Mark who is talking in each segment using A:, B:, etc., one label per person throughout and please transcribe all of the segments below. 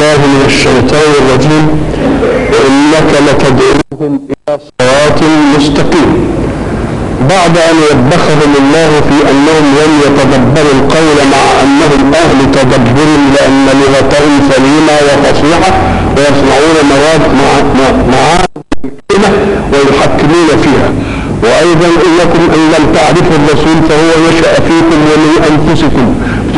A: بالله من الشيطان الرجيم وإنك لتدعوهم إلى صراط مستقيم بعد أن وبخهم الله في أنهم لم يتدبروا القول مع أنهم أهل تدبر لأن لغتهم سليمة وفصيحة ويصنعون مواد مع مع الكلمة ويحكمون فيها وأيضا إنكم إن لم تعرفوا الرسول فهو يشأ فيكم ومن أنفسكم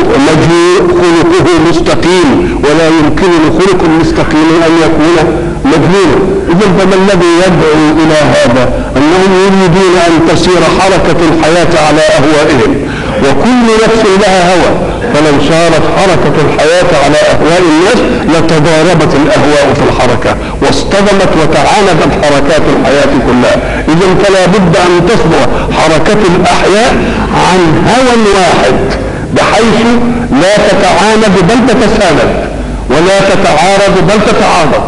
A: مجهول خلقه مستقيم ولا يمكن لخلق مستقيم أن يكون مجهولا إذا فما الذي يدعو إلى هذا أنهم يريدون أن تسير حركة الحياة على أهوائهم وكل نفس لها هوى فلو سارت حركة الحياة على أهواء الناس لتضاربت الأهواء في الحركة واصطدمت وتعاندت حركات الحياة كلها إذا فلا بد أن تصدر حركة الأحياء عن هوى واحد بحيث لا تتعاند بل تتساند ولا تتعارض بل تتعارض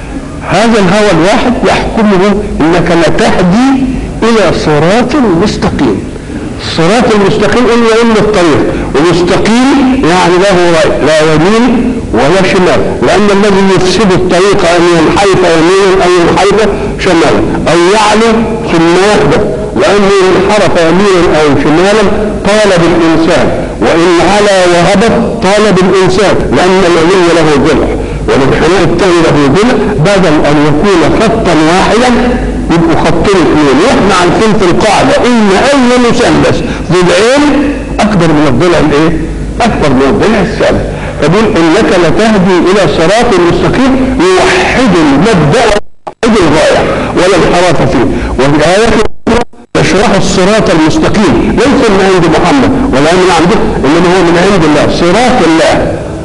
A: هذا الهوى الواحد يحكمه انك لتهدي الى صراط مستقيم الصراط المستقيم انه يقول الطريق ومستقيم يعني له لا يمين ولا شمال لان الذي يفسد الطريق ان ينحرف يمينا او ينحرف شمالا او يعلو ثم يهدى لانه انحرف يمينا او شمالا طال بالانسان وان علا وهبط طال بالانسان لان العلو له ضلع والانحناء الثاني له ضلع بدل ان يكون خطا واحدا يبقوا خطين اثنين واحنا عارفين في القاعده ان اي مثلث ضلعين اكبر من الضلع الايه؟ اكبر من الضلع الثالث فبيقول انك لتهدي الى صراط مستقيم يوحد المبدا ويوحد الغايه ولا انحراف فيه وفي الايات يشرح الصراط المستقيم ليس من عند محمد ولا من عنده انما هو من عند الله صراط الله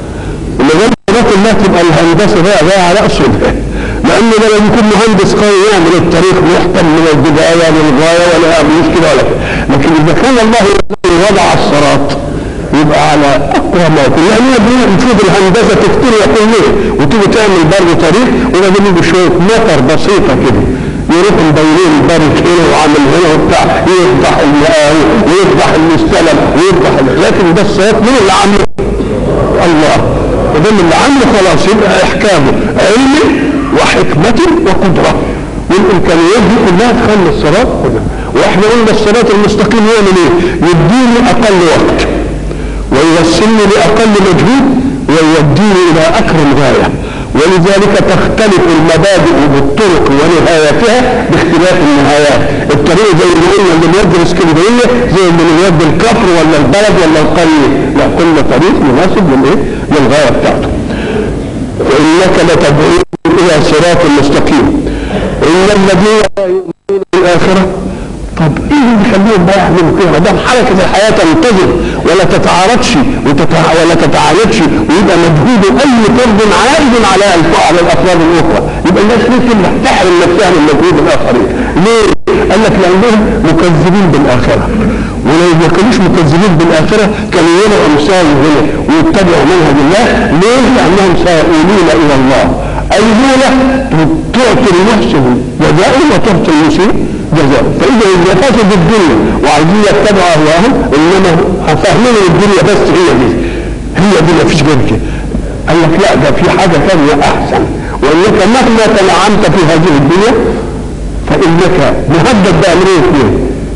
A: وما دام صراط الله تبقى الهندسه بقى بقى على اصله لانه لما يكون مهندس قوي يعمل الطريق محكم من البدايه للغايه ولا مش كده ولا كده لكن اذا كان الله وضع الصراط يبقى على اقوى ما يكون يعني المفروض الهندسه تكتر يقول ليه وتيجي تعمل برضه طريق وبعدين يجي شويه مطر بسيطه كده يروح مبينين بارك هنا وعامل هنا وبتاع يفضح المقاوي ويفضح المستلم ويفضح لكن ده الصوت مين اللي عامله؟ الله وده اللي عامله خلاص يبقى احكامه علم وحكمة وقدرة والامكانيات دي كلها تخلي الصراط كده واحنا قلنا الصراط المستقيم يعمل ايه؟ يديني اقل وقت ويوصلني لاقل مجهود ويوديني الى اكرم غايه ولذلك تختلف المبادئ بالطرق ونهايتها باختلاف النهايات الطريق زي اللي قلنا اللي بيودي الاسكندريه زي اللي بيودي الكفر ولا البلد ولا القريه لا كل طريق مناسب للايه للغايه بتاعته وانك لتدعو الى صراط مستقيم ان الذين لا يؤمنون بالاخره طب ايه اللي يخليهم بقى يعملوا كده ما دام حركه الحياه تنتظم ولا تتعارضش وتتع... ولا تتعالجش ويبقى مجهود اي فرد عائد على على الافراد الاخرى يبقى الناس ممكن تحرم نفسها من مجهود الاخرين ليه؟ قال لك لانهم مكذبين بالاخره ولو ما كانوش مكذبين بالاخره كانوا يروا امثال هنا ويتبعوا منهج الله ليه؟ لانهم سائلين الى الله أيهولة تعطي المحسن جزاء وتعطي المسيء جزاء فإذا إذا فسد الدنيا وعايزين يتبعوا أهواهم إنما فاهمين الدنيا بس هي دي هي دي ما فيش غير كده قال لك لا ده في حاجة ثانية أحسن وإنك مهما تنعمت في هذه الدنيا فإنك مهدد بأمرين اثنين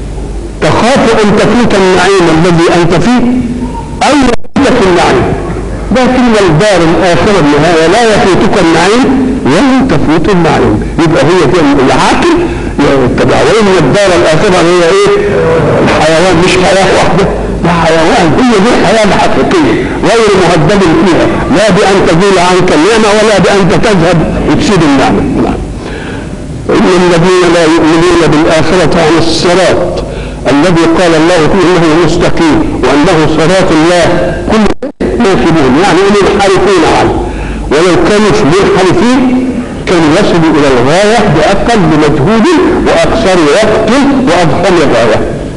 A: تخاف أن تفوت النعيم الذي أنت فيه أو يفوتك النعيم لكن الدار الآخرة النهاية لا يفوتك النعيم ولا تفوت النعيم يبقى هي دي العاقل يتبع وإن الدار الآخرة هي إيه؟ الحيوان مش حياة واحدة ده حيوان هي دي الحياة الحقيقية غير مهدد فيها لا بأن تزول عنك النعمة ولا بأن تذهب وتسيب النعمة نعم إن الذين لا يؤمنون بالآخرة عن الصراط الذي قال الله فيه انه مستقيم وانه صراط الله كل ناكبون يعني منحرفين عنه ولو كانوا منحرفين كانوا يصلوا الى الغايه باقل مجهود واكثر وقت واضخم غايه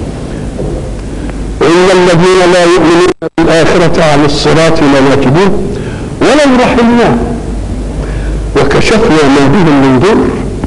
A: ان الذين لا يؤمنون بالاخره عن الصراط لناكبون ولو رحمناه وكشفنا ما بهم من ضر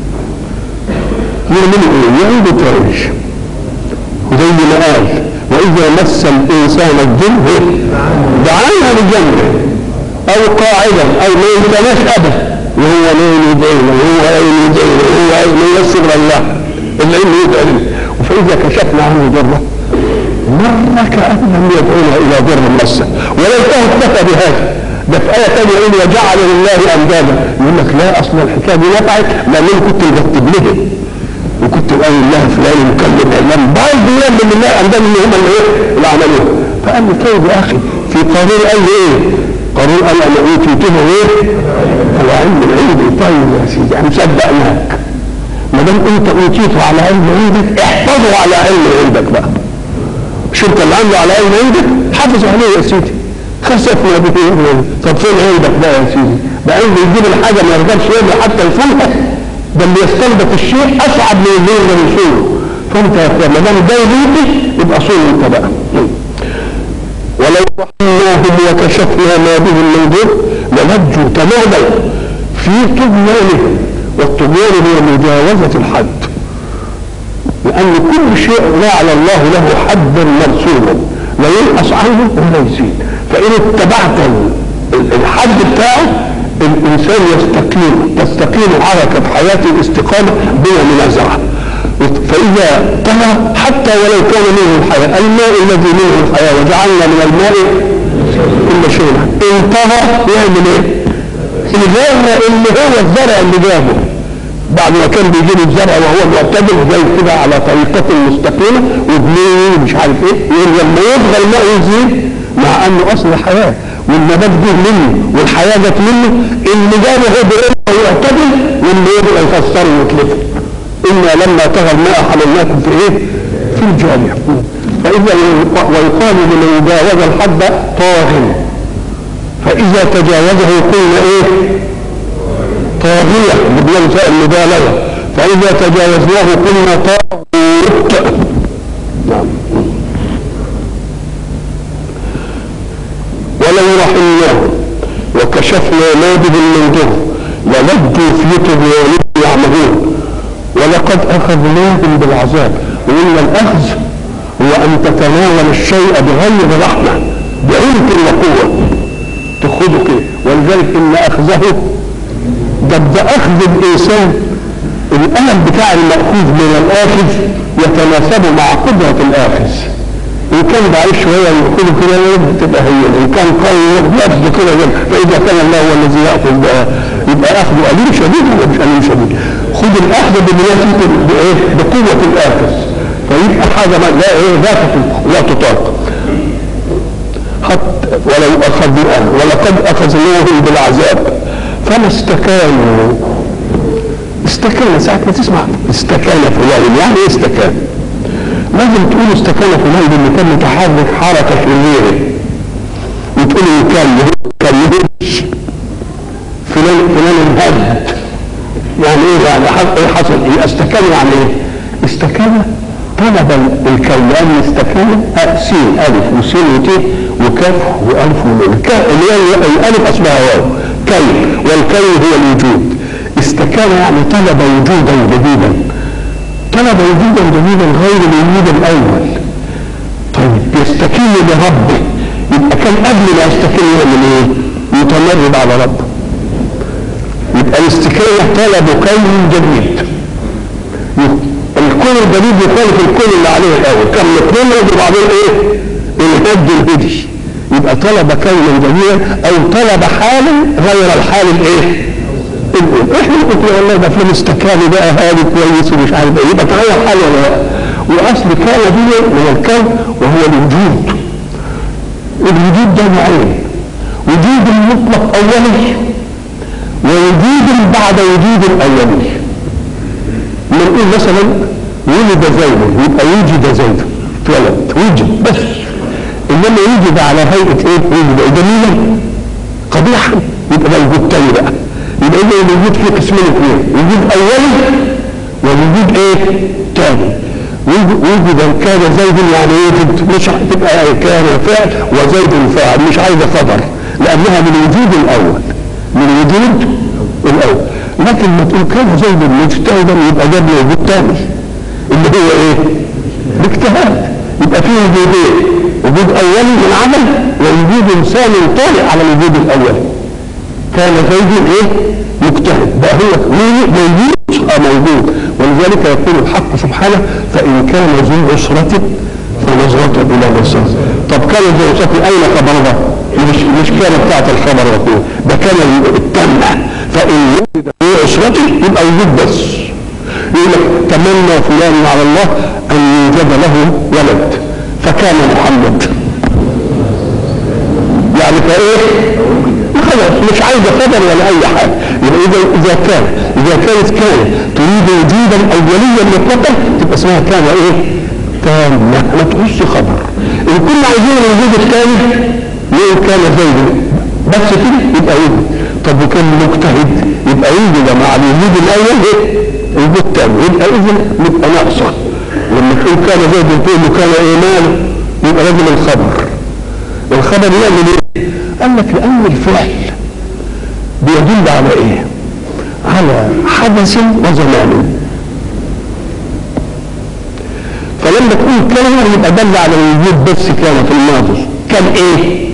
A: يعملوا ايه؟ يعيدوا تعيش زي ما قال واذا مس الانسان الضر دعانا بجنبه او قاعدا او ما ينتناش ابدا وهو نايم يدعينا وهو قايم يدعينا وهو قايم ييسر لله العلم يدعي لنا فاذا كشفنا عنه ضره مر كأن لم يدعونا إلى ضر مسه ولو كان اكتفى بهذا ده في آية ثانية يقول وجعل لله أندادا يقول لك لا أصل الحكاية دي نفعت لأن أنا كنت مرتب لهم وكنت قايل الله فلان مكلم علام برضه يعمل لله أندادا اللي هم اللي إيه اللي عملوه فقال لي طيب يا أخي في قانون قال لي إيه؟ قانون قال أنا أوتيته إيه؟ على علم العلم طيب يا سيدي أنا مصدقناك ما دام أنت أوتيته على علم عندك احفظه على علم عندك بقى شو انت اللي عامله على علم عندك حافظ عليه يا سيدي خسفنا به طب فين عندك بقى يا سيدي ده علم يجيب الحاجه ما يقدرش يقدر حتى يفهمها ده اللي يستنبط الشيء اصعب من اللي يقدر يصوله فانت يا اخوان ما دام ده يجيبك يبقى صول انت بقى ولو رحمناهم وكشفنا ما بهم من ضر للجوا تماما في طغيانهم والطغيان هو مجاوزه الحد لأن كل شيء جعل الله له حدا مرسوما لا ينقص عنه ولا يزيد فإن اتبعت الحد بتاعه الإنسان يستقيم تستقيم حركة حياته الاستقامة بلا منازعة فإذا طلع حتى ولو كان منه الحياة الماء الذي منه الحياة وجعلنا من الماء كل شيء انتهى يعمل ايه؟ الغاية اللي هو الزرع اللي جابه بعد ما كان بيجيب الزرع وهو معتدل زي كده على طريقة مستقيمة وبنيه مش عارف ايه يقول لما يبغى الماء يزيد مع انه اصل الحياة والنبات جه منه والحياة جت منه اللي جابه هو بيقول يعتدل واللي يبغى يفسره ويتلفه انا لما طغى الماء حملناكم في ايه؟ في الجارية فاذا ويقال لمن جاوز الحد طاغ فاذا تجاوزه قلنا ايه؟ طاغية بننسى المبالغة فإذا تجاوزناه قلنا طاغوت نعم ولو رحمناهم وكشفنا ما بهم من ضر للجوا في طغيانهم يعمهون ولقد أخذناهم بالعذاب وإن الأخذ هو أن تتناول الشيء بغير رحمة بعنف وقوة تأخذه كده ولذلك إن أخذه ده ده اخذ الانسان الالم بتاع الماخوذ من الاخذ يتناسب مع قدره الاخذ ان كان ضعيف شويه ياخذه كده تبقى هي ان كان قوي ياخذ كده فاذا كان الله هو الذي ياخذ بقى يبقى اخذه اليم شديد ولا مش اليم شديد خذ الاخذ بمناسبه بايه بقوه الاخذ فيبقى حاجه ما لا ايه ذات لا تطاق حتى ولو اخذنا ولقد اخذناهم بالعذاب فما استكانوا استكان ساعة ما تسمع استكان فلان يعني ايه استكان لازم تقول استكان فلان اللي كان متحرك حركة شريرة وتقول كان كان يهدش فلان فلان انهد يعني ايه يعني ايه حصل ايه استكان يعني ايه استكان طلب الكلام استكان سين الف وسين وت وكاف والف ونون اللي هي الالف اصلها واو كي والكي هو الوجود استكان يعني طلب وجودا جديدا طلب وجودا جديدا غير الوجود الاول طيب يستكين لربه يبقى كان قبل ما يستكين يعمل ايه؟ يتمرد على ربه يبقى الاستكانة طلب كون جديد الكون الجديد يخالف الكون اللي عليه الاول كان متمرد وبعدين ايه؟ الهد الهدي يبقى طلب كونا جديدا او طلب حالا غير الحال الايه؟ الاول احنا قلت والله ده فلان استكاني بقى هادي كويس ومش عارف ايه يبقى تغير حاله ولا لا؟ واصل كان دي من الكون وهو الوجود الوجود ده نوعين وجود مطلق اولي ووجود بعد وجود الاولي نقول مثلا ولد زيد يبقى وجد زيد اتولد وجد بس انما يوجد على هيئه ايه؟ يوجد جميلا قبيحا يبقى ده وجود تاني بقى يبقى اذا الوجود فيه قسمين اثنين وجود اولي ووجود ايه؟ تاني وجد كان زيد يعني يوجد مش تبقى كان فعل وزيد فاعل مش عايزه خبر لانها من الوجود الاول من الوجود الاول لكن ما تقول كان زيد مجتهدا يبقى جاب له وجود تاني اللي هو ايه؟ الاجتهاد يبقى فيه وجودين وجود اولي من عمل ووجود ثاني طالع على الوجود الاولي كان زيد ايه مجتهد بقى هو موجود اه موجود ولذلك يقول الحق سبحانه فان كان ذو عسرة فنظرة الى نصر طب كان ذو عسرة اين خبرها؟ مش مش كان بتاعت الخبر يقول ده كان التامة فان وجد ذو عسرة يبقى وجود بس يقول لك تمنى فلان على الله ان يوجد له ولد فكان محمد يعني فايه خلاص مش عايزه خبر ولا اي حاجه يبقى اذا اذا كان اذا كانت كان تريد وجودا اوليا مطلقا تبقى اسمها كان ايه؟ تامة ما تقولش خبر ان كنا عايزين الوجود الثاني ليه كان زيد بس كده يبقى وجد طب وكان مجتهد يبقى وجد مع الوجود الاول ايه؟ الوجود الثاني يبقى اذا نبقى ناقصه لما تقول كان زيد تقول له كان ايمان يبقى لازم الخبر الخبر يعمل ايه؟ قال لك لان الفعل بيدل على ايه؟ على حدث وزمان فلما تقول كان يبقى دل على الوجود بس كان في الماضي كان ايه؟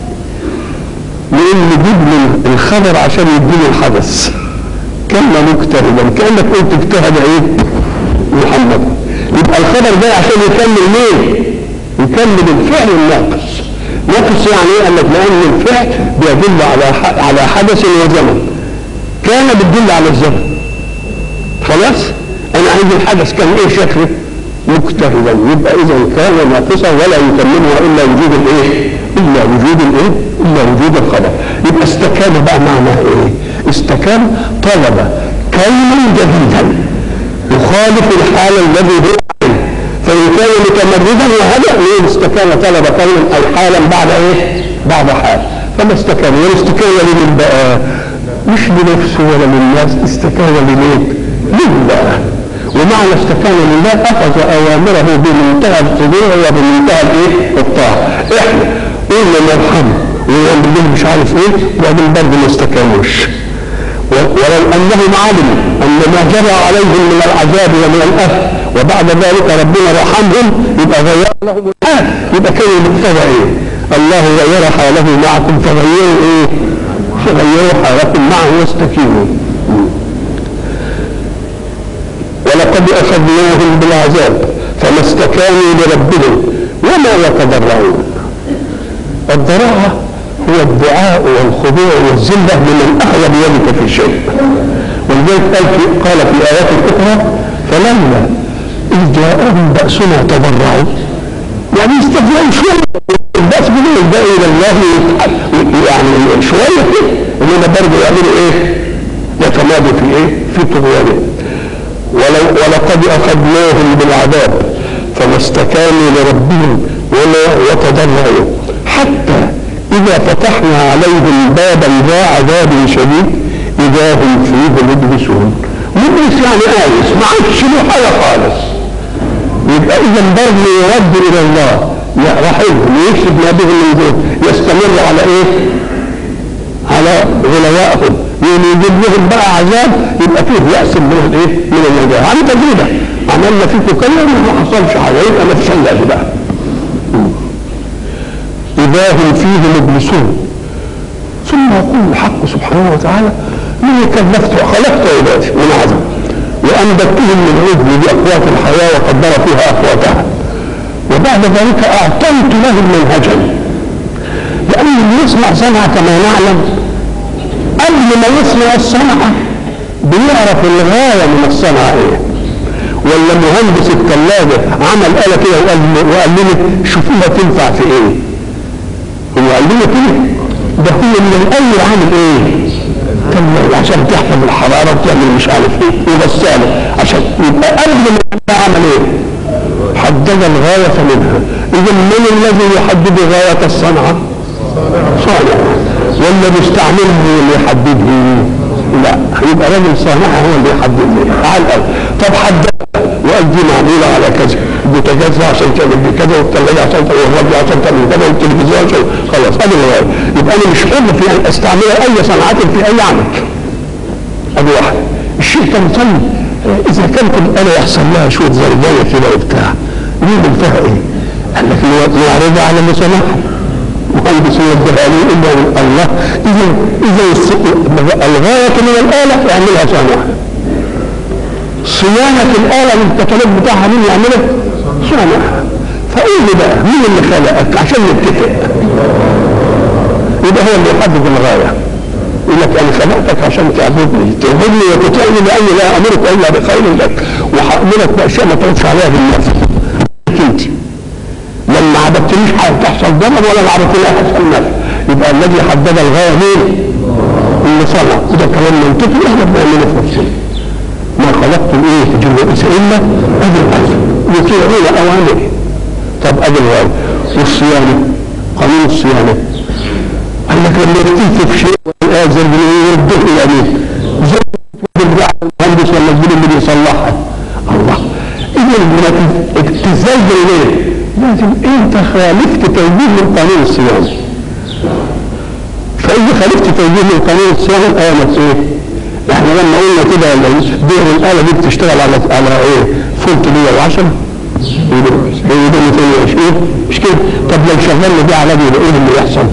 A: لان نجيب له الخبر عشان يديني الحدث كان مجتهدا كانك قلت اجتهد ايه؟ محمد يبقى الخبر ده عشان يكمل مين؟ يكمل الفعل الناقص ناقص يعني ايه؟ قال لك لان الفعل بيدل على على حدث وزمن كان بتدل على الزمن خلاص؟ انا عندي الحدث كان ايه شكله؟ مجتهدا يبقى اذا كان ناقصا ولا يكملها الا وجود الايه؟ الا وجود الايه؟ الا وجود الخبر يبقى استكان بقى معناه ايه؟ استكان طلب كونا جديدا يخالف الحال الذي هو عليه فإن كان متمردا وهدأ ليه استكان طلب كونا أو حالا بعد إيه؟ بعد حال فما استكان والاستكان لمن بقى؟ مش لنفسه ولا للناس استكان لمين؟ لله ومعنى استكان لله أخذ أوامره بمنتهى الخضوع وبمنتهى الإيه؟ الطاعة إحنا قلنا نرحمه ونعمل له مش عارف إيه وبعدين برضه ما استكانوش ولو انهم علموا ان ما جرى عليهم من العذاب ومن الاذى وبعد ذلك ربنا رحمهم يبقى غير لهم الحال يبقى كان المقتضى ايه؟ الله غير حاله معكم فغيروا ايه؟ فغيروا حالكم معه واستكينوا ولقد اخذناهم بالعذاب فما استكانوا لربهم وما يتضرعون الضراعه هو الدعاء والخضوع والذله لمن اخذ بيدك في شيء ولذلك قال في قال في ايات اخرى فلولا اذ جاءهم باسنا تضرعوا يعني استفزعوا شويه الباس بدون الباقي الى الله يعني شويه كده انما برضه يعملوا ايه؟ يتمادوا في ايه؟ في طغيانهم ولو ولقد اخذناهم بالعذاب فما استكانوا لربهم ولا يتضرعوا حتى إذا فتحنا عليهم بابا ذا عذاب شديد إذا هم فيه مبلسون مبلس يعني آيس ما عادش له حاجة خالص يبقى إذا برضه يرد إلى الله رحمهم ويكشف ما بهم من دون يستمر على إيه؟ على غلوائهم يجيب لهم بقى عذاب يبقى فيه يأس من الإيه؟ من النجاة عن تجربة عملنا فيكم كذا ما حصلش حاجة يبقى ما تشلش بقى إذا هم فيه مبلسون ثم يقول الحق سبحانه وتعالى من كلفت خلقت عبادي من عدم وأنبتهم من عدل بأقوات الحياة وقدر فيها أقواتها وبعد ذلك أعطيت لهم منهجا لأن اللي يصنع صنعة كما نعلم قبل ما يصنع الصنعة بيعرف الغاية من الصنعة إيه ولا مهندس الثلاجة عمل آلة كده وقال وقال لنا شوفوها تنفع في إيه هو قال لنا كده ده هو من الاول عامل ايه؟ كان عشان تحفظ الحراره وتعمل مش عارف ايه وغساله عشان يبقى قبل ما عمل ايه؟ حدد الغايه منها اذا من الذي يحدد غايه الصنعه؟ صانع ولا مستعمله هو اللي يحدده لا يبقى راجل صانعها هو اللي يحدد على الاول طب حدد وقال دي معموله على كذا البوتاجاز عشان تعمل كذا والثلاجه عشان تعمل والراديو عشان تعمل كذا والتلفزيون عشان خلاص ادي الغايه يبقى انا مش حر في ان استعمل اي صنعه في اي عمل ادي واحد الشيء كان طيب اذا كانت الاله يحصل لها شويه زرجانه كده وبتاع يعمل فيها ايه؟ قال لك نعرضها على اللي صنعها مهندس يوديها لي الا من الله اذا اذا الغايه من الاله اعملها صانعها صيانه الاله والكتالوج بتاعها مين يعملها؟ صانعها فقول لي بقى مين اللي خلقك عشان نتفق يبقى هو اللي يحدد الغايه يقول لك انا خلقتك عشان تعبدني تعبدني وتطيعني لاني لا امرك الا بخير لك وهامرك باشياء ما تردش عليها بالنفس انت لما عبدتنيش هتحصل ضرر ولا ما عبدتنيش هتحصل نفع يبقى الذي حدد الغايه مين؟ اللي صنع وده كلام منطقي احنا بنعمله في نفسنا ما خلقت الايه في الانس الا اجل اجل يطيعون اوامره طب اجل الغايه والصيانه قانون الصيانه قال لك لما يكتب في شيء والآزر يرده الى مين؟ زي المهندس ولا الزبون اللي بيصلحها الله اذا لما تزلزل ليه؟ لازم انت خالفت توجيه من قانون الصيانه فاذا خالفت توجيه من قانون الصيانه قامت ايه؟ احنا لما قلنا كده دور الاله دي بتشتغل على على ايه؟ فولت 110 بيقولوا 220 مش كده؟ طب لو شغلنا دي على دي ايه اللي يحصل؟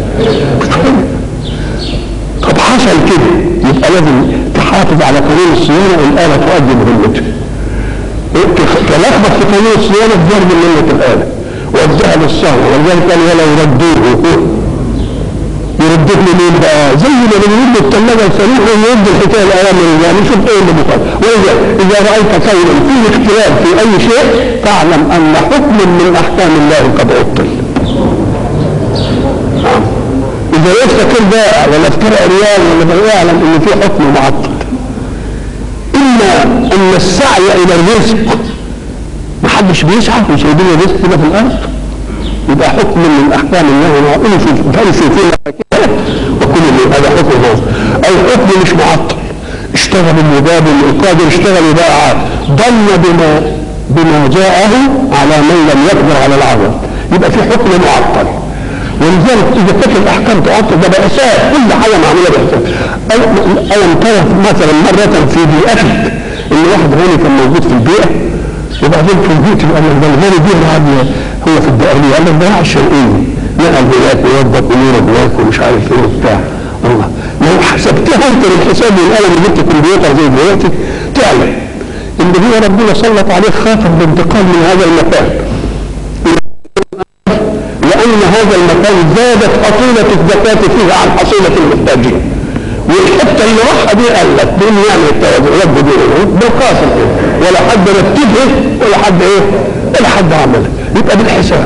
A: طب حصل كده يبقى لازم تحافظ على قانون الصيانه الاله تؤدي مهمتها تلخبط في قانون الصيانه تضرب منة الاله وادها للصهر ولذلك قال ولو ردوه يردوه لمين بقى؟ زي ما بنرد الثلاجه الصريح ويرد الحكايه الاوامر يعني شوف ايه اللي بيقال واذا اذا رايت خيرا فيه اختلاف في اي شيء فاعلم ان حكم من احكام الله قد عطل. اذا يفتكر بائع ولا افترى ريال ولا يعلم ان في حكم معطل. اما ان السعي الى الرزق محدش بيسعى وسايبين الرزق كده في الارض يبقى حكم من احكام الله فامشوا في كده وكل من هذا حكم الله او حكم مش معطل اشتغل المباب القادر اشتغل يبقى ضل بما بما جاءه على من لم يقدر على العمل يبقى في حكم معطل ولذلك اذا كانت الاحكام تعطل ده باساس كل حاجه معموله باساس الم ترى مثلا مره في بيئتك ان واحد غني كان موجود في البيئه وبعدين في البيت قال لك ده الغني دي قاعد هو في الدقهليه قال لك ده الشرقيه نقل هناك ويوضب اموره هناك ومش عارف ايه وبتاع الله لو حسبتها انت بالحساب القلم اللي جبت كمبيوتر زي دلوقتي تعلم ان هو ربنا سلط عليه خاطر بانتقال من هذا المكان لان هذا المكان زادت حصيله الزكاه فيه عن حصيله المحتاجين والحته اللي راحها دي قلت دون يعني التوازن رب دينه بالقاسم ولا حد رتبها ولا حد ايه ولا حد عملها يبقى بالحساب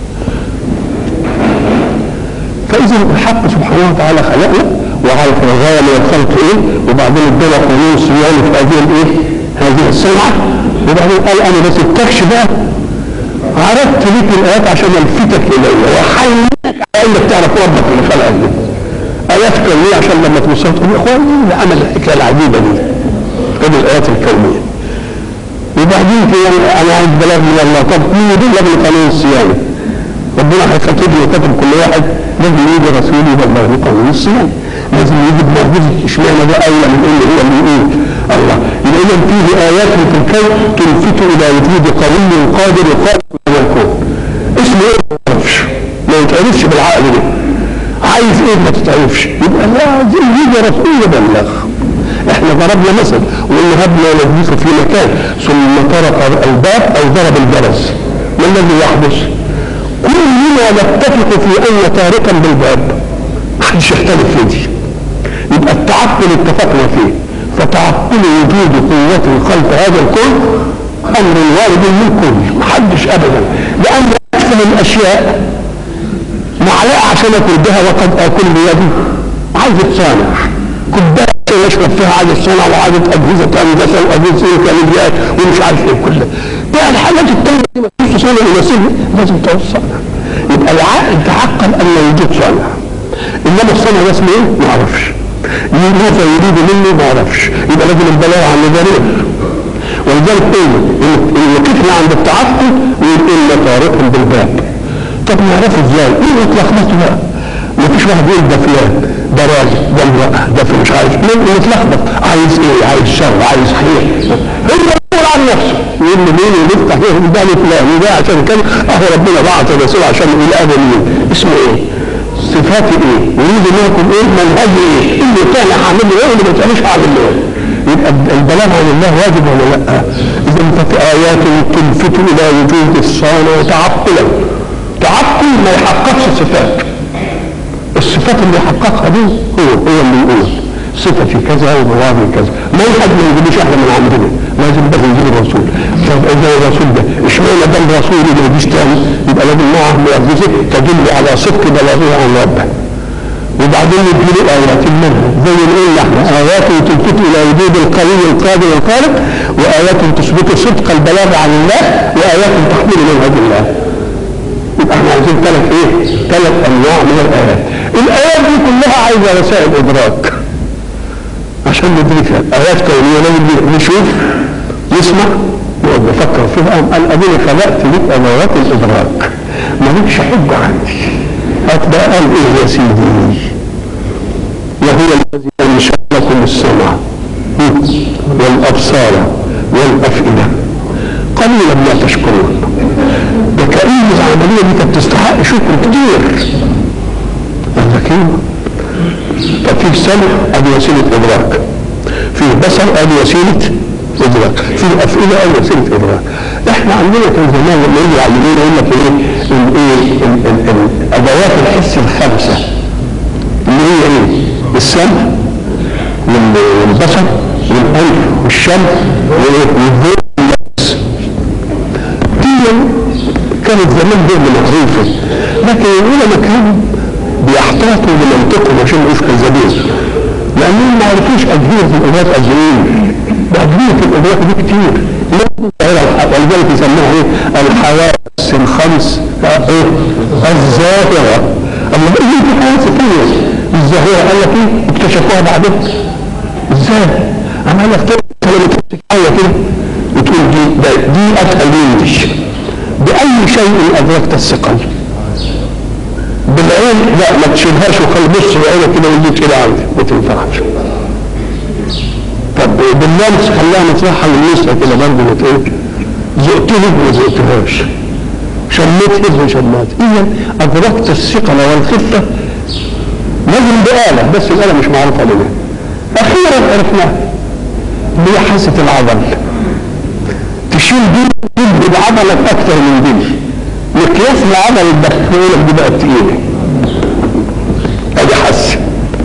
A: فاذا الحق سبحانه وتعالى خلقنا وعرف الغايه من الخلق ايه وبعدين ادانا قانون صيانه في هذه الايه هذه الصنعه وبعدين قال انا بس الكبش بقى عرضت لك الايات عشان الفتك الي وحلمك على انك تعرف ربك اللي خلقك دي ايات كونيه عشان لما توصل تقول يا اخوان ايه عمل الحكايه العجيبه دي هذه الايات الكونيه وبعدين في انا عايز بلاغ من الله طب مين يدل من قانون الصيانه ربنا هيخاطب لي وكاتب كل واحد لازم يجي رسول يبلغ له قانون الصيانه لازم يجيب معجزه اشمعنى ده اولى من انه هو اللي يقول الله يبقى اذا فيه ايات في الكون تلفت الى وجود قوي قادر خالق الكون اسمه ايه ما تعرفش ما يتعرفش بالعقل ده عايز ايه ما تتعرفش يبقى لازم يجي رسول يبلغ احنا ضربنا مثل وقلنا هبنا نجلس في مكان ثم طرق الباب او ضرب الجرس ما الذي يحدث؟ كلنا نتفق في ان طارقا بالباب محدش يختلف في دي يبقى التعقل اتفقنا فيه فتعقل وجود قوة خلق هذا الكون امر وارد للكل محدش ابدا لان اكثر الاشياء معلقه عشان اكل بها وقد اكل بيدي عايز تصانع كوبايه يشرب فيها عايز تصنع وعايز اجهزه هندسه واجهزه كيميائيات ومش عارف ايه كلها ده الحاجات التانيه دي ما فيش صانع يمثل لازم توصلها يبقى العقل تعقل ان يوجد صانع انما الصانع ده اسمه ايه؟ ما اعرفش ماذا يريد مني ما اعرفش يبقى لازم البلاغ عن نظريه ولذلك قلنا ان وقفنا عند التعقل ويقول لنا طارق بالباب طب نعرفه ازاي؟ ايه اتلخبطوا بقى؟ ما فيش واحد يقول ده فلان ده راجل ده امرأة ده في مش عارف مين متلخبط عايز ايه؟ عايز شر عايز خير هو يقول عن نفسه يقول لي مين ونفتح ايه ده لفلان وده عشان كده اهو ربنا بعت الرسول عشان يقول هذا مين؟ اسمه ايه؟ صفاتي ايه يريد منكم ايه منهجي ايه اللي كان هعمل له ايه واللي ما كانش هعمل له ايه يبقى البلاغ عن الله واجب ولا لا اذا ففي ايات تلفت الى وجود الصانع تعقلا تعقل ما يحققش صفات الصفات اللي يحققها دي هو هو اللي يقول صفة في كذا ومواضع كذا ما يحد ما يجيبش احنا من عندنا لازم ده يجيب الرسول طب اذا الرسول ده اشمعنى ده الرسول اللي ما يجيش تاني يبقى لازم معه معجزه تدل على صدق بلاغه عن ربه وبعدين يديله ايات منها زي ما قلنا احنا ايات تلفت الى وجود القوي القادر الخالق وايات تثبت صدق البلاغ عن الله وايات تحمل منهج الله يبقى احنا عايزين ثلاث ايه؟ ثلاث انواع من الايات. الايات دي كلها عايزه وسائل ادراك. عشان ندركها، ايات كونيه لازم نشوف نسمع نقعد نفكر فيها قال اديني خلقت لك ادوات الادراك. مالكش حجه عندي. هات بقى قال ايه يا سيدي؟ وهو الذي انشا لكم السمع والابصار والافئده. قليلا ما تشكرون. ده كأن العملية دي كانت تستحق شكر كتير قال لك ايه طب في سمع ادي وسيلة ادراك في بصر ادي وسيلة ادراك في افئدة ادي وسيلة ادراك احنا عندنا كان زمان لما يجي يعلمونا يقول لك ايه الايه ادوات الحس الخمسة اللي هي ايه السمع والبصر والانف والشم والذوق واللمس دي كانت زمان دول معروفة لكن العلماء كانوا بيحتاطوا بمنطقهم عشان ما يبقوش كذابين لأنهم ما عرفوش أجهزة الإدراك قد إيه أجهزة الإدراك دي كتير ولذلك يسموها إيه الحواس الخمس إيه الظاهرة الله إيه في حواس كتير الظاهرة قال لك إيه اكتشفوها بعدين إزاي؟ عمال لك كلمة تمسك آية كده وتقول دي دي أتقل من دي بأي شيء أدركت الثقل بالعين لا ما تشيلهاش وخلي بص بعينك كده ويجيك كده عندي ما تنفعش طب باللمس خلاها مطرحها للنسبة كده برضه ما ايه زقتني ما زقتهاش شميت ما شمات اذا ادركت الثقل والخفة لازم بآلة بس الآلة مش معروفة لنا أخيرا عرفناها هي حاسة العضل تشيل دي تدي بعضلك اكتر من دي مقياس العضل الدخولك دي بقت تقيله ادي حاسه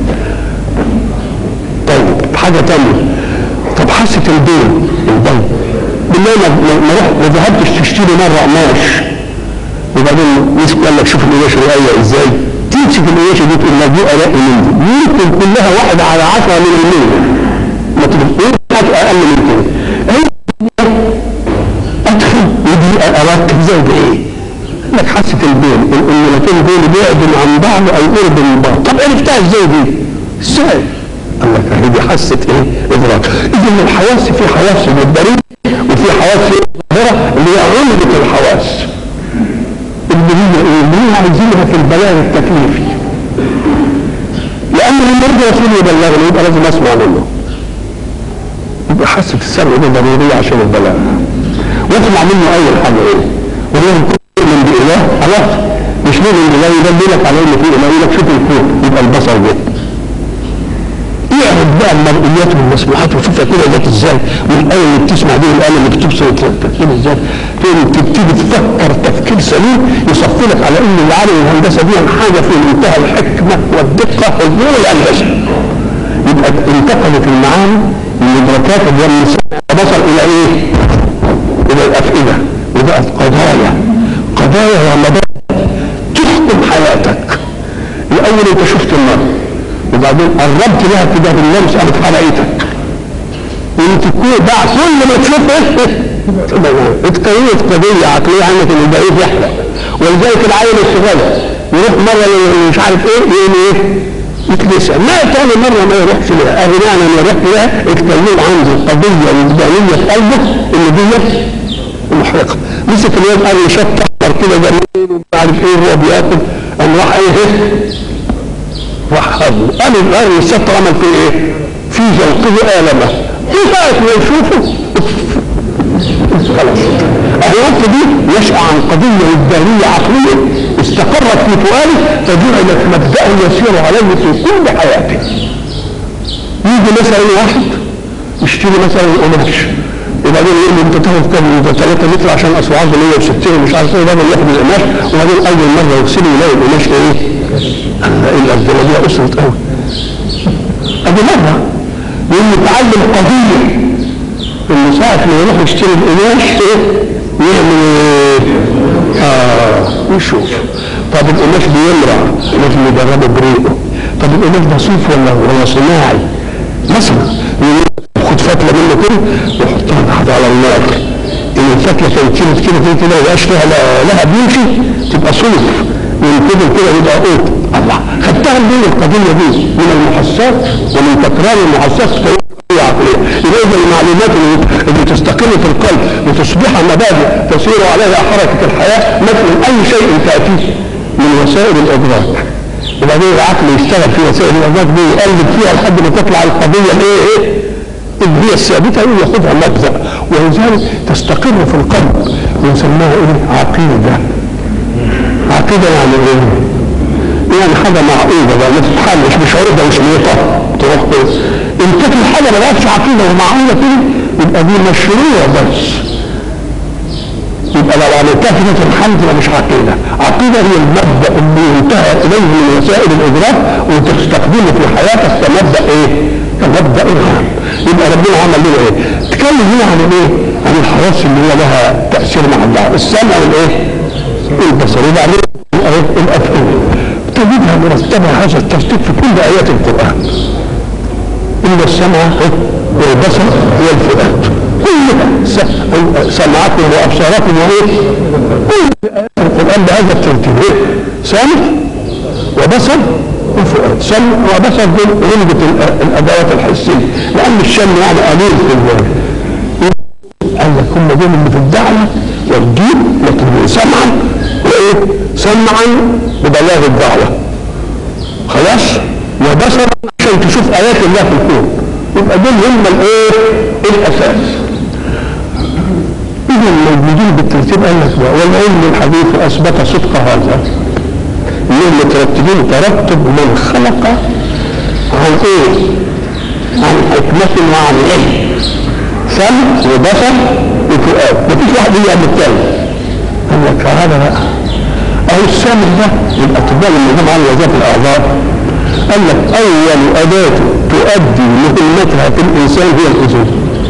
A: طيب حاجه تانية طب حاسه البين البين بالله ما ما رحت ما ذهبتش تشتري مره قماش وبعدين يسأل قال لك شوف القماش رقيق ازاي تمسك القماشه دي تقول لك دي ارق من دي يمكن كلها واحده على 10 من المية ما تبقى اقل من كده ادخل ودي اركب زي بايه؟ لك حاسه البين الامولتين دول بعدوا عن بعض او قربوا من بعض طب عرفتها ازاي دي؟ ازاي؟ قال لك هي دي حاسه ايه؟ ادراك اذا الحواس في حواس مدريه وفي حواس ظاهره اللي هي عمده الحواس اللي هي ايه؟ اللي هي عايزينها في البلاغ التكليفي لان لما يرجع رسول يبلغني يبقى لازم اسمع منه يبقى حاسه السمع دي ضروريه عشان البلاغ واطلع منه اول حاجه ايه؟ وهو من بإله خلاص مش مؤمن بالله يدللك على ان في اله يقول لك شوف الكون يبقى البصر ده اعرف بقى المرئيات والمسموعات وشوفها كده جت ازاي والايه اللي بتسمع دي والايه اللي بتبصر كده ازاي تبتدي تفكر تفكير سليم يصفي لك على ان العالم الهندسه دي حاجه في منتهى الحكمه والدقه والنور الهندسه يبقى انتقلت المعاني من الادراكات اللي هي من البصر الى ايه؟ الى الافئده وبقت قضايا قضايا ومبادئ تحكم حياتك الاول انت شفت النار وبعدين قربت لها كده باللمس قامت حرقتك وانت كل بعد كل ما تشوف اتكونت قضيه عقليه عنك ان البعيد يحرق ولذلك العيل الصغير يروح مره مش عارف ايه يقول ايه يتلسع ما تاني مرة ما يروحش لها أهل معنى ما يروح لها اتكلم عنده قضية وجدانية في قلبه إن دي محرقة مسك الواد قال لي شط أحمر كده جميل ومش عارف إيه وهو بياكل قام راح إيه راح هضم قال القرن الشط عمل فيه إيه؟ في ذوقه آلمة في ساعة ما يشوفه خلاص الربط دي يشأ عن قضية وجدانية عقلية استقرت في فؤاده فجعلت مبدأ يسير عليه في كل حياته يجي مثلا واحد يشتري مثلا قماش وبعدين يقول له انت تاخد كام انت 3 متر عشان اسعار 160 مش عارف ايه بدل ياخد القماش وبعدين اول مره يغسله يلاقي القماش ايه؟ الا الجلابيه قصرت قوي ادي مره يقول له تعلم قضيه ان ساعه ما يروح يشتري القماش ايه؟ يعمل ايه؟ اه يشوف طب القماش بيمرع لازم يجربه بريقه طب القماش ده صوف ولا ولا صناعي مثلا يقول خد فتله منه كده وحطها تحت على النار ان الفتله كانت كده كده كده كده ما يبقاش فيها لا- لها بيمشي تبقى صوف ينتبه كده يبقى قوت الله خدتها منين القضيه دي من المحسات ومن تكرار المحسات في قضية عقليه يبقى اذا المعلومات اللي اللي تستقر في القلب وتصبح مبادئ تسير عليها حركه الحياه مثل اي شيء تاتي من وسائل الادراك وبعدين العقل يشتغل في وسائل الادراك دي يقلب فيها لحد ما تطلع القضيه الايه ايه اللي هي الثابته اللي ياخدها مبدا ولذلك تستقر في القلب ونسميها ايه عقيده عقيده يعني ايه؟ يعني حاجه معقوده بقى ما تتحلش مش عرضه مش ميطه تروح كده ان كانت الحاجه ما بقتش عقيده ومعقوده كده يبقى دي مشروع بس يبقى لو عملتها في نفس الحمد يبقى مش عقيده عقيده هي المبدا اللي انتهى اليه من وسائل الادراك وتستخدمه في حياتك كمبدا ايه؟ كمبدا عام يبقى ربنا عمل لنا ايه؟ تكلم هنا عن الايه؟ عن الحواس اللي هي لها تاثير مع الله السمع والايه؟ البصر وبعدين الايه؟ الافئده تجدها مرتبه هذا الترتيب في كل ايات القران إلا السمع والبصر والفؤاد كلها س- سمعكم وأبصاركم وإيه؟ كل آيات القرآن بهذا الترتيب إيه؟ سمع وبصر وفؤاد سمع وبصر دول غلبة الأ- الأدوات الحسية لأن الشم يعني قليل في الوجه قال لك هم دول اللي في الدعوة والدين لكن سمعا وإيه؟ سمعا ببلاغ الدعوة خلاص وبصرا عشان تشوف ايات الله في الكون يبقى دول هم الايه الاساس اذا الموجودين بالترتيب قال لك بقى والعلم الحديث اثبت صدق هذا انهم مترتبين ترتب من خلق عن ايه؟ عن حكمة وعن علم سمع وبصر وفؤاد مفيش واحد يعمل الثاني قال لك هذا بقى أو السامع ده الأطباء النظام على وظائف الأعضاء قال لك أول أداة تؤدي مهمتها في الإنسان هي الأذن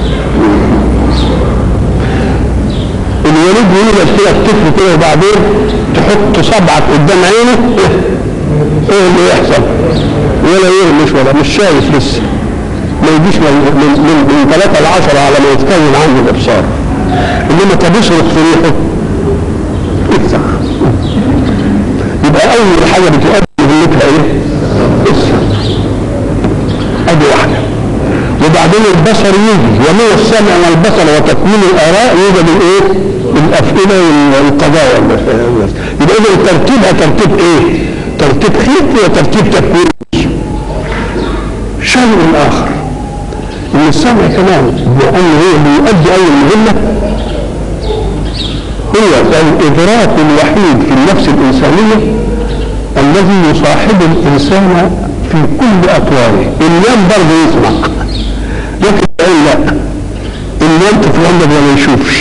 A: الوليد يولد كده الطفل كده وبعدين تحط صبعك قدام عينه ايه اللي يحصل؟ ولا يرمش ولا مش شايف لسه ما يجيش من من من, من 3 ل 10 على ما يتكون عنده الابصار انما تبصرك في ريحه افتح يبقى اول حاجه بتؤدي مهمتها ايه؟ اسم ادي واحده وبعدين البصر يجي ومن السمع والبصر وتكوين الاراء يوجد الايه؟ الافئده والقضايا يبقى اذا ترتيبها ترتيب ايه؟ ترتيب خلقي وترتيب تكويني شيء اخر ان السمع كمان لانه هو اللي يؤدي اول مهمه هو الإدراك الوحيد في النفس الإنسانية الذي يصاحب الإنسان في كل أطواره النام برضه يسمع لكن العين لا النام تتولد ولا يشوفش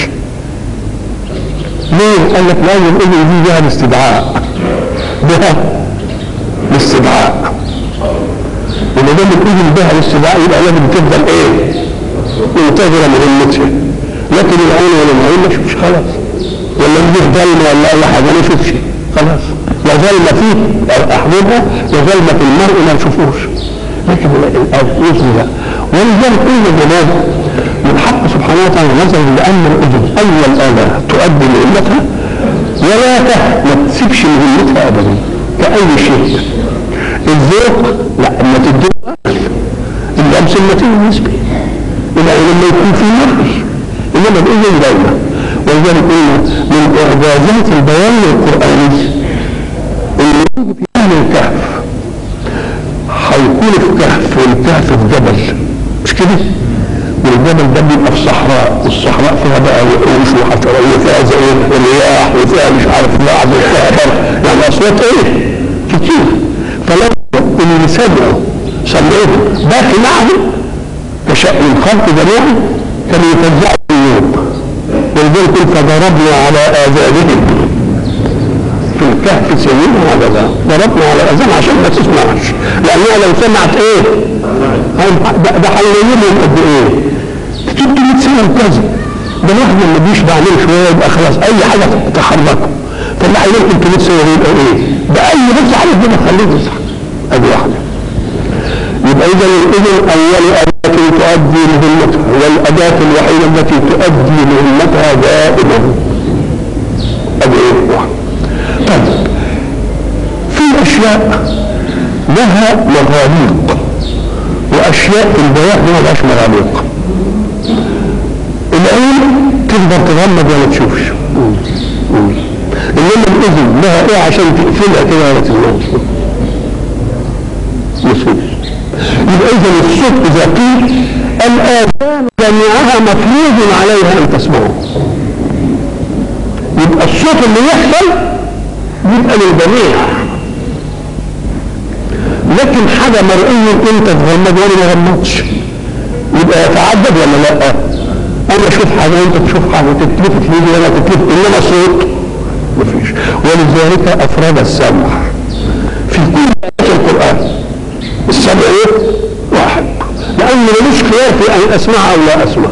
A: ليه؟ قال لك لازم الأذن دي بها الاستدعاء بها الاستدعاء وما دام الأذن بها الاستدعاء يبقى لازم تفضل إيه؟ منتظرة مهمتها لكن العين ولا العين ما يشوفش خلاص ولا نجيب ظلمة ولا أي حاجة ما يشوفش خلاص لا ظلمة فيه أحبابها لا ظلمة في المرء ما يشوفوش لكن الأذن لا ولذلك قلنا زمان من حق سبحانه وتعالى نظر لأن الأذن أول آلة تؤدي مهمتها ولا ته- ما تسيبش مهمتها أبدا كأي شيء الذوق لا ما تدوق اللمس النتيجة نسبي إلا لما يكون في مرئي إنما الأذن دائما ولذلك قلنا من إعجازات البيان القرآني اللي يجي في أهل الكهف هيكون في كهف والكهف في جبل مش كده؟ والجبل ده بيبقى في صحراء والصحراء فيها بقى وحوش وحشرات وفيها زي ورياح وفيها مش عارف رعد وفيها برق يعني اصوات ايه؟ كتير فلو اللي سمعوا سمعوه باقي معهم كشأن الخلق جميعا كانوا يفزعوا في اليوم ولذلك فضربنا على آذانهم في الكهف سنين هكذا ضربنا على الأذان عشان ما تسمعش لأنها لو سمعت إيه؟ ده- ده حللهم قد إيه؟ 300 سنة كذا ده الواحد لما بيشبع عليه شوية يبقى خلاص أي حاجة تحركه فاللي هينام 300 سنة يبقى إيه؟ ده أي بس حاجة كده خليه يصحى أدي واحدة يبقى إذا الإذن أول أداة تؤدي مهمتها والأداة الوحيدة التي تؤدي مهمتها دائما أدي إيه؟ واحد طيب في أشياء لها مغاليق وأشياء في البياع ما لهاش مغاليق العين تقدر تغمض ولا تشوفش انما الاذن لها ايه عشان تقفلها كده ولا تسمعش مفيش يبقى اذا الصوت اذا قيل الاذان جميعها مفروض عليها ان تسمعه يبقى الصوت اللي يحصل يبقى للجميع لكن حاجه مرئيه انت تغمض وانا ما غمضتش يبقى يتعدد ولا لا؟ انا اشوف حاجه وانت تشوف حاجه تتلفت لي وانا تتلفت انما صوت مفيش ولذلك افراد السمع في كل ايات القران السمع ايه؟ واحد لان ملوش خيار في ان اسمع او لا اسمع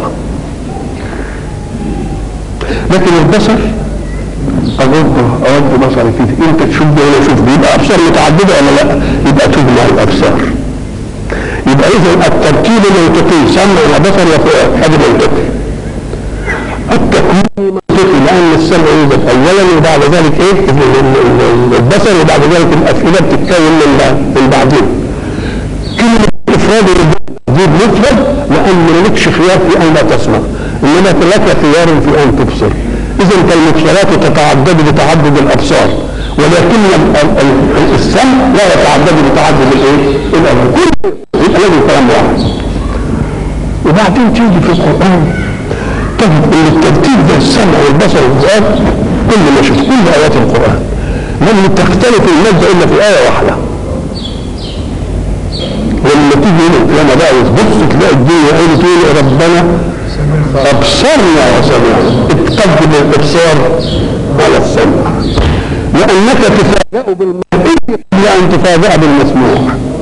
A: لكن البصر اغض اغض بصري فيه انت تشوف ده وانا اشوف ده يبقى ابصار متعدده ولا لا؟ يبقى تجمع الابصار يبقى اذا الترتيب منطقي سمع وبصر وفؤاد هذا منطقي التكوين منطقي لان السمع يوجد اولا وبعد ذلك ايه ال- ال- ال- البصر وبعد ذلك الافئده بتتكون من بعد- من بعدين كلمه افراد دي مفرد لان مالكش خيار في ان لا تسمع انما لك خيار في ان تبصر اذا فالمبصرات تتعدد بتعدد الابصار ولكن ال- ال- ال- السمع لا يتعدد بتعدد الايه؟ الابصار كل يبقى لازم كلام واحد وبعدين تيجي في القران تجد ان الترتيب ده السمع والبصر والذات كل ما شفت كل ايات القران لم تختلف الماده الا في ايه واحده ولما تيجي يوم القيامه بقى وتبص تلاقي الدنيا ايه تقول ربنا ابصرنا وسمعنا اتقدم الابصار على السمع لانك تفاجأ بالمرئي قبل ان تفاجأ بالمسموع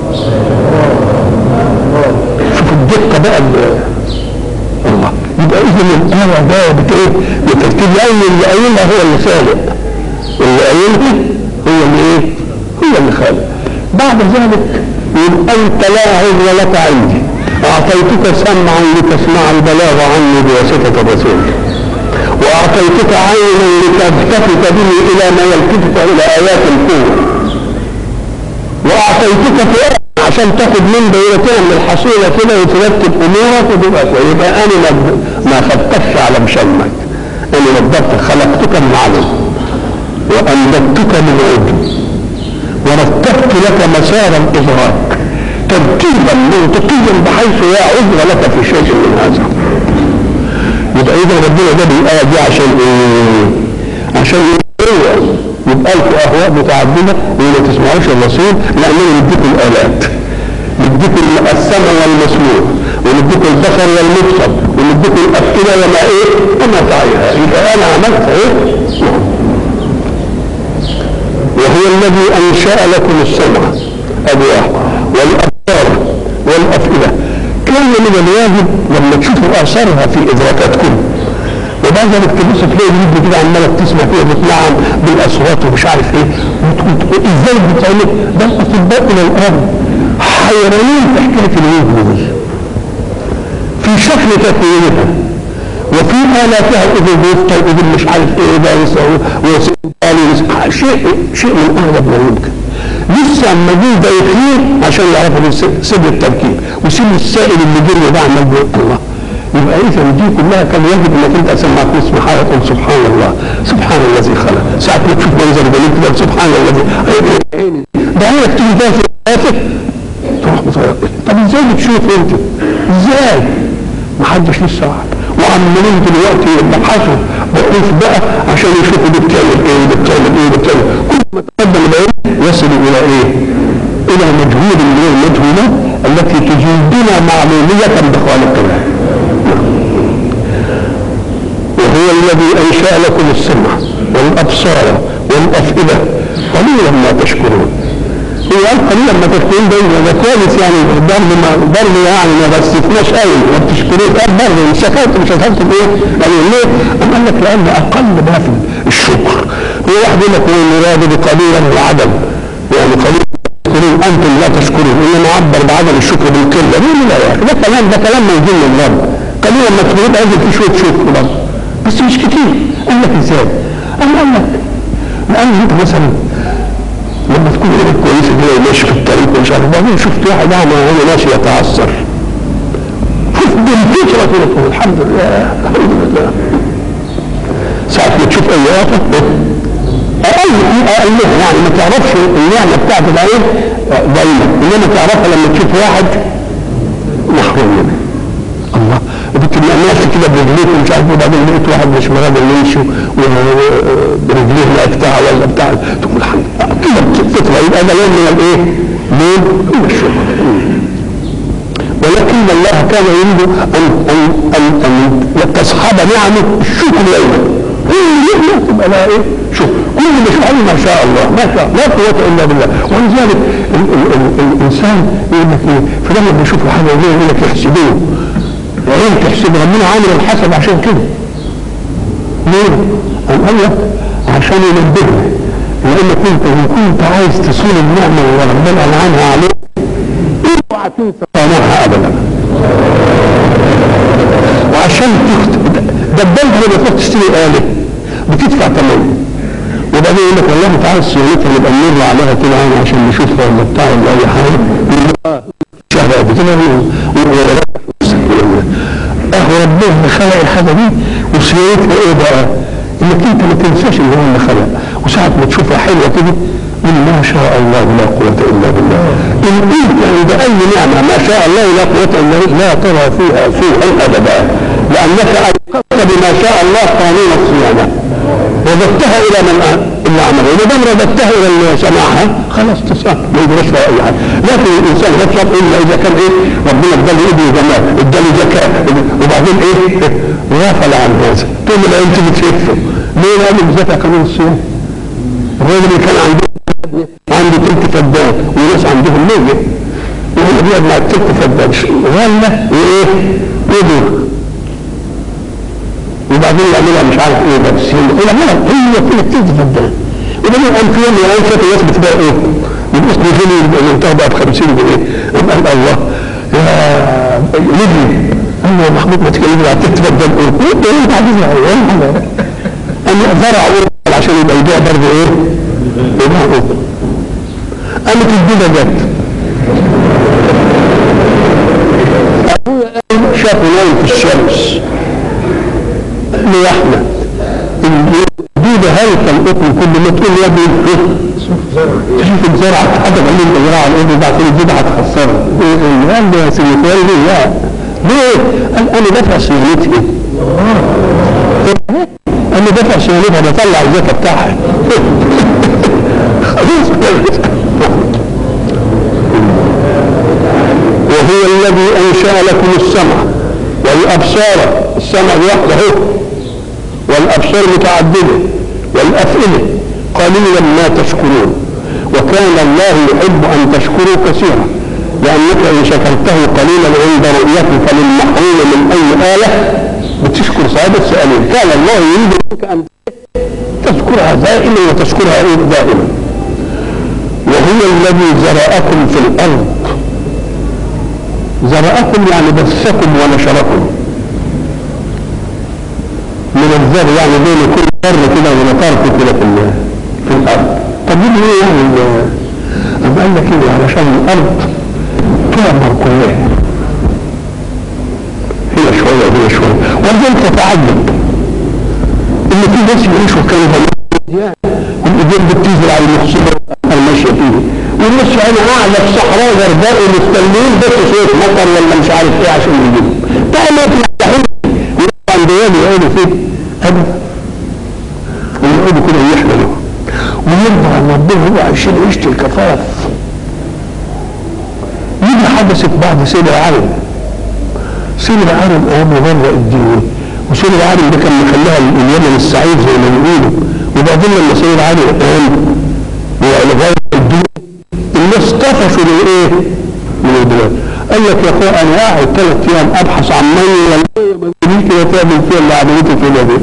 A: شوف الدقه بقى ال- الله يبقى اذا الايه ده بتايه بترتيب لان اللي قايلها هو اللي خالق اللي قايلها هو اللي ايه؟ هو اللي خالق بعد ذلك يقول انت لا عذر لك عندي اعطيتك سمعا لتسمع البلاغ عني بواسطه الرسول واعطيتك عينا لتلتفت به الى ما يلتفت الى ايات القوه واعطيتك فؤاد عشان تاخد من دورتين من الحصيله كده وترتب امورك وتبقى كويس. يبقى انا ما ما خدتكش على مشمك انا نبضتك خلقتك من علم وانبتك من عود ورتبت لك مسار الادراك ترتيبا منطقيا بحيث لا عذر لك في شيء من هذا يبقى اذا ربنا جاب الايه دي عشان ايه؟ عشان ايه؟ يبقى لكم اهواء متعدده وما تسمعوش الرسول لانه يديكم الالات يديكم السمع والمسموع ويديكم البصر والمبصر ويديكم الافئده وما ايه؟ وما تعيها يبقى انا عملت ايه؟ وهو الذي انشا لكم السمع ادي واحد والابصار والافئده كان من الواجب لما تشوفوا اثارها في ادراكاتكم وبعد ذلك تبص تلاقي اليد كده عماله بتسمع كده بتنعم بالاصوات ومش عارف ايه وت- وت- ازاي بتعمل ده الاطباء الى الان حيرانين في حكايه الود دي في شكل تكوينها وفي آلاتها إذن بيفطر إذن مش عارف إيه ده وسؤال شيء شيء من أغرب ما يمكن لسه اما جه ده يخير عشان يعرفوا يس- سر التركيب وسر السائل اللي جري ده عمال بيقول الله يبقى اذا دي كلها كان يجب انك انت اسمعك اسم حاجه تقول سبحان الله سبحان الذي خلق ساعه ما تشوف منظر جميل كده سبحان الذي عيني ده عينك تيجي تقف في حياتك تروح متوقف طب ازاي بتشوف انت؟ ازاي؟ ما حدش لسه واحد وعمالين دلوقتي يبحثوا بحوث بقى عشان يشوفوا دي بتعمل ايه ودي بتعمل ايه ودي بتعمل كل ما تقدم العلم يصل الى ايه؟ الى مجهول من المجهولات التي تجيبنا معلومية بخالقنا وهو الذي انشا لكم السمع والابصار والافئده قليلا ما تشكرون هو قال قليلا ما تشكرون ده ده كويس يعني ضرب ما ضرب يعني ما بسفناش قوي ما بتشكروش قال برضه مش شكرت مش شكرت بايه؟ يعني ليه؟ قام قال لك لان اقل ما في الشكر هو واحد يقول لك هو المراد بقليلا وعدم يعني قليلا تشكرون انتم لا تشكرون انما عبر بعدم الشكر بالقله مين لا يا اخي ده كلام ده كلام موجود من الرب قليلا ما تشكرون عايز في شويه شكر برضه بس مش كتير قال لك ازاي؟ قال قال لك لان انت مثلا لما تكون ايدك كويسه كده وماشي في الطريق ومش عارف بعدين شفت واحد اعمى وهو ماشي يتعثر شوف بالفطره كده تقول الحمد لله الحمد لله ساعة ما تشوف اي آفة اقل اقلها يعني ما تعرفش النعمة بتاعت العين دايما انما تعرفها لما تشوف واحد محروم منها الله بتبقى ماشي كده برجليك ومش عارف وبعدين لقيت واحد مش مراجل يمشي وبرجليه لقيتها ولا بتاع تقول الحمد لله كده بتطلع يبقى ده لون من الايه؟ لون من الشكر ولكن الله كان يريد ان ان ان, أن تصحب نعمه الشكر دايما نعمه تبقى لها ايه؟ شكر كل ما شاء الله ما شاء الله ما شاء لا قوه الا بالله ولذلك ال- ال- ال- الانسان يقول لك ايه؟ فلما بيشوفوا حاجه زي يقول لك يحسبوه وعين تحسب ربنا عامل الحسب عشان كده ليه؟ قال قال لك عشان ينبهنا لانك انت ان كنت عايز تصون النعمه وربنا انعمها عليك اوعى تنسى صانعها ابدا وعشان تخت... دبلت لما تروح تشتري آلة بتدفع ثمنها وبعدين يقول لك والله انت عايز صيانتها نبقى نمر عليها كده يعني عشان نشوفها ولا بتاع ولا اي حاجه شهر قد كده اهو ربنا خلق الحاجه دي وصيانتها ايه بقى؟ انك انت ما تنساش ان هو اللي خلق وساعه ما تشوفها حلوه كده قل ما شاء الله لا قوه الا بالله ان قلت عند اي نعمه ما شاء الله لا قوه الا بالله لا ترى فيها سوءا ابدا لانك ايقظت بما شاء الله قانون الصيانه رددتها الى من اللي عمله وما دام رددتها الى اللي سمعها خلاص تصاب ما يدرس فيها اي حاجه لكن الانسان يتصاب الا اذا كان ايه ربنا اداله ابن جمال اداله ذكاء وبعدين ايه غفل عن هذا تقول له انت بتشفه ليه لانه بذات قانون الصيانه الراجل اللي كان عنده عنده تلت فدان وناس عندهم مية وهو بيقعد مع التلت فدان غلة وايه؟ يدور وبعدين يعملها مش عارف ايه بس هي لا هي كده تلت فدان وبعدين قام في يوم من الايام شاف الناس بتبقى ايه؟ الاسم فين المنتهى بقى ب 50 جنيه قام قال الله يا نجي قال له يا محمود ما تكلمني على التلت فدان ايه؟ انت ايه انت عايز ايه؟ قام زرع عشان يبقى يبيع برضه ايه؟ يبيع ايه؟ قامت البيضة جت ابويا قال شافه نايم في الشمس قال له يا احمد البيضة هلك القطن كل ما تقول يا ابني تشوف الزرعة حاجة قال لي انت زراعة القطن بعد كل البيضة هتخسرها قال له يا سيدي قال لي لا ليه؟ قال انا دافع صيانتي قال لي دافع صيانتها بطلع الزكاة بتاعها وهو الذي انشا لكم السمع والابصار السمع وحده والابصار متعدده والافئده قليلا ما تشكرون وكان الله يحب ان تشكروا كثيرا لانك ان شكرته قليلا عند رؤيته فللمحروم من اي اله بتشكر سعاده سؤالين كان الله يريد منك ان تذكرها دائما وتشكرها دائما وهو الذي زرعكم في الارض زرعكم يعني بثكم ونشركم من الزر يعني بين كل ذر كده ونطرف كده في في الارض طب دي ايه يعني أما قال لك ايه علشان الارض تعمر كلها هنا شويه وهنا شويه وبعدين تتعجب ان في ناس يعيشوا كانوا زمان والايدين بتنزل على المحصول الماشيه فيه والناس يعني قاعده في صحراء غرباء ومستنيين بس صوت مطر ولا مش عارف ايه عشان يجيبوا بقى ما يفتحون عند يوم يقولوا فيه ابدا ويقعدوا كده يحللوا ويرضى عن ربنا هو عايشين عيشه الكفاف يجي حدثت بعد سيد العالم سيد العالم ايام مبرأ الدين وسيد العالم ده كان مخليها اليمن السعيد زي ما بيقولوا وبعدين لما سيد العالم قام وغير الدين الناس طفشوا من ايه؟ من البلاد قال لك يا اخويا انا قاعد ثلاث ايام ابحث عن ميه والميه ما تجيش كده تعمل فيها اللي عملته فينا دي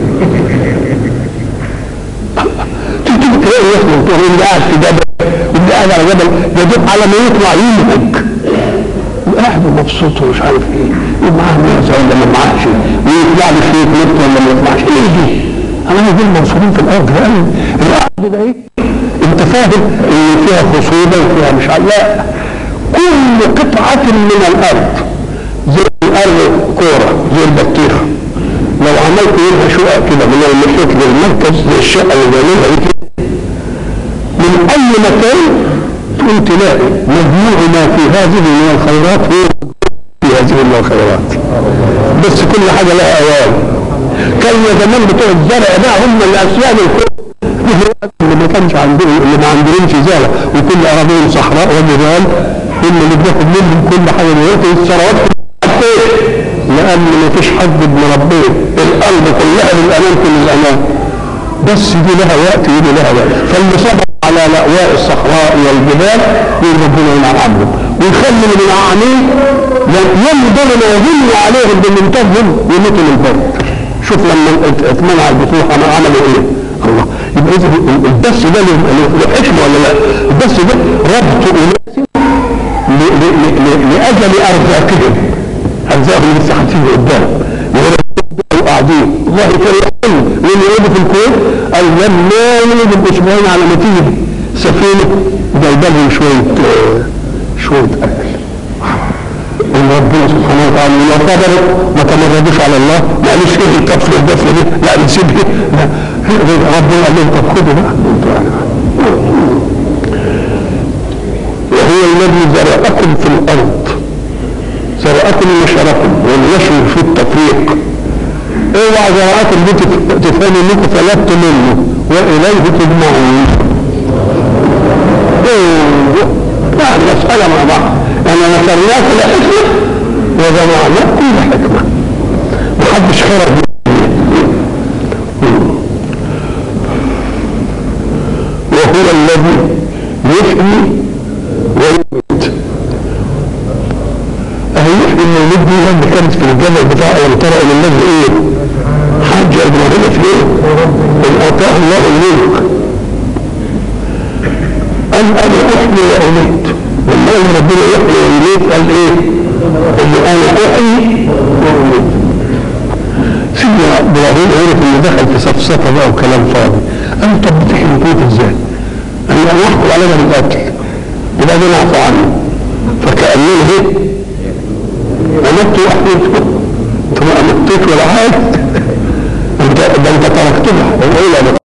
A: تيجي تلاقي يخلق تقول اللي قاعد في جبل واللي قاعد على جبل يدوب على ما يطلع ينهج وقاعد مبسوط ومش عارف ايه ومعاه معزه ولا ما معاهش ويطلع لي شويه نفط ولا ما يطلعش ايه دي؟ انا دول منصورين في الارض لان الارض ده ايه؟ انت فاهم ان فيها خصوبه وفيها مش عارف لا كل قطعه من الارض زي الارض كوره زي البطيخه لو عملت منها شقق كده من المحيط للمركز زي الشقه اللي بيعملها دي كده من اي مكان تقوم تلاقي مجموع ما في هذه من الخيرات هو في هذه من الخيرات بس كل حاجه لها اوان كان زمان بتوع الزرع بقى هم اللي اسياد الكون اللي ما كانش عندهم اللي ما عندهمش زرع وكل اراضيهم صحراء وجبال هم اللي بياخد منهم كل حاجه دلوقتي الثروات لان ما فيش حد ابن ربنا الارض كلها للامان كل الامان بس دي لها وقت ودي لها وقت فاللي صبر على لأواء الصحراء والجبال يقول ربنا ينعم عنهم ويخلي من العامين ينظر ما يظن عليهم بمنتههم يموتوا من البرد شوف لما اتمنع البطوح عملوا ايه الله يبقى اذا البث ده له حكمه ولا لا؟ البث ده ربط اناس لاجل ارزاقهم ارزاقهم لسه هتيجي قدام وقاعدين الله يكرم من يقعدوا في الكون قال لما يولد الاسبوعين على ما تيجي سفينه جايبه لهم شويه شويه اكل ان ربنا سبحانه وتعالى لو قدروا ما تمردوش على الله ما قالوش ايه الكفر الدفل دي لا نسيبها لا ربنا قال لهم طب خدوا بقى وهو الذي زرعكم في الارض زرعكم نشركم والنشر في التفريق اوعى زراعات دي تفهم انكم فلتوا منه واليه تجمعون لا المسألة مع بعض أنا نصرناك لحكمة وجمعناكم لحكمة محدش خرج وهو الذي يحيي ويميت أهي يحيي المولود دي لما كانت في الجبل بتاع ألم ترى إلى الذي إيه؟ حج إبراهيم في إيه؟ إن آتاه الله الملك قال أنا أحيي وأميت لما قال ربنا يحيي ويميت قال إيه؟ إن أنا أحيي وأميت سيدنا إبراهيم عرف إنه دخل في سفسطة بقى وكلام فاضي قال طب بتحيي وتميت إزاي؟ قال له أنا أحكم عليها بالقتل وبعدين أعفو عنه فكأنه إيه؟ أمت وأحييت ثم أمطيت ولا حاجة ده أنت تركتها الأولى